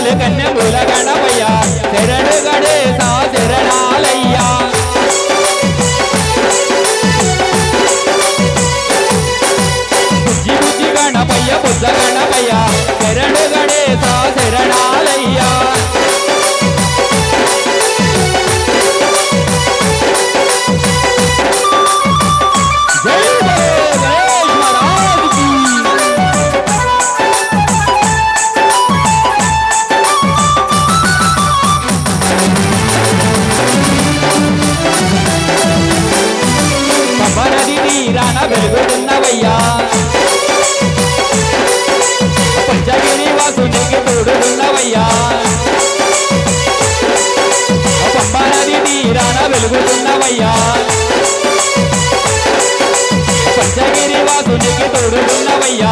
ఏలు కన్యముల గణపయ్య శరణు గణేశ శరణాలయ్యా బుజ్జి బుజ్జి గణపయ్య బుజ్జ గణపయ్య శరణు గణేశ శరణాలయ్యా జై బలో గణేష్ మహారాజ్ కీ పంబనది తీరాన వెలుగుతున్నవయ్యా పంచగిరి వాసునికి తోడుతున్నవయ్యా పంబనది తీరాన వెలుగుతున్నవయ్యా పంచగిరి వాసునికి తోడుతున్నవయ్యా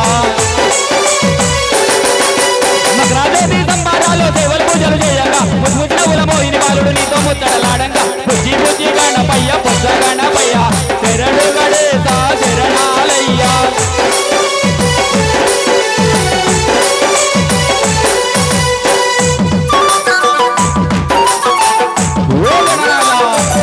మకరాదేవి సంబారాలు సేవలు పూజలు చేయగా ముద్దున ఉలమోయిని బాలుడు నీతో ముచ్చటలాడంగా బుజ్జి బుజ్జి గణపయ్య పొద్ద గణపయ్య శరణు గణేశ శరణాలయ్యా ఓ గణనాథ.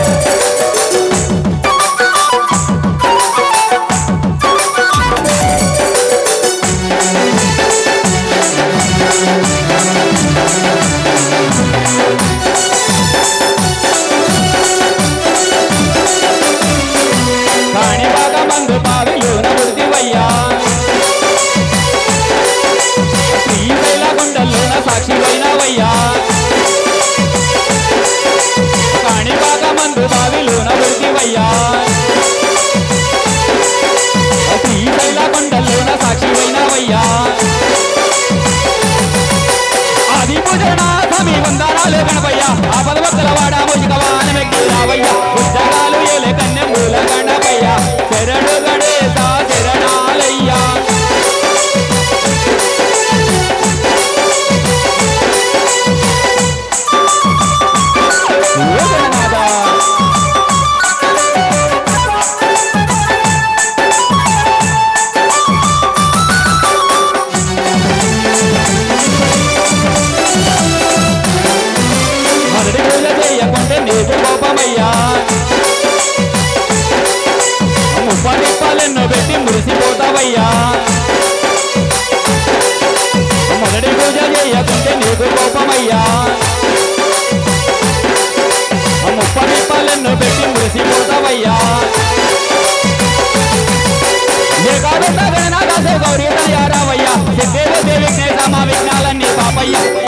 కాణిపాక మందు పావిలోన మృతివయ్యా శ్రీశైల గుండెల్లోన సాక్షివైనవయ్యా కాణిపాక మందు బావిలోన మృతివయ్యా శ్రీశైల గుండెల్లోన సాక్షివైనవయ్యా ఆది పూజన స్వామి వందనాలు గణపయ్య ఆ పదవక్కల వాడ ముజికవాన వ్యక్తి రావయ్య ఉద్యోగాలు ఏలే కన్య మూల గణపయ్య శరణు గణేశ శరణాలయ్యా ఓ గణనాథ. మొదటి పూజ చేయకుంటే నీకు కోపమయ్యా ముప్పటి పాలెన్నో పెట్టి మురిసిపోతావయ్యా మొదటి పూజ చేయకుంటే నీకు కోపమయ్యా ముప్పటి పాలెన్నో పెట్టి మురిసిపోతావయ్యా ఏకాదశ గణనాథ గౌరీ తయారావయ్యా సిద్ధేదో దేవి విఘ్నేశ మా విఘ్నాలన్నీ పాపయ్య